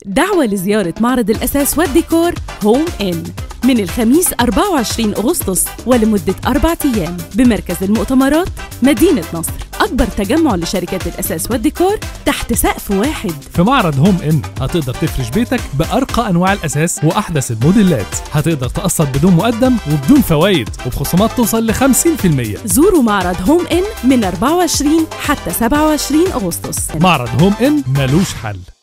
دعوة لزيارة معرض الأساس والديكور هوم إن من الخميس 24 أغسطس ولمدة أربعة أيام بمركز المؤتمرات مدينة نصر أكبر تجمع لشركات الأساس والديكور تحت سقف واحد في معرض هوم ان هتقدر تفرش بيتك بارقى انواع الاساس واحدث الموديلات هتقدر تقسط بدون مقدم وبدون فوائد وبخصومات توصل ل 50% زوروا معرض هوم إن من 24 حتى 27 أغسطس معرض هوم ان ملوش حل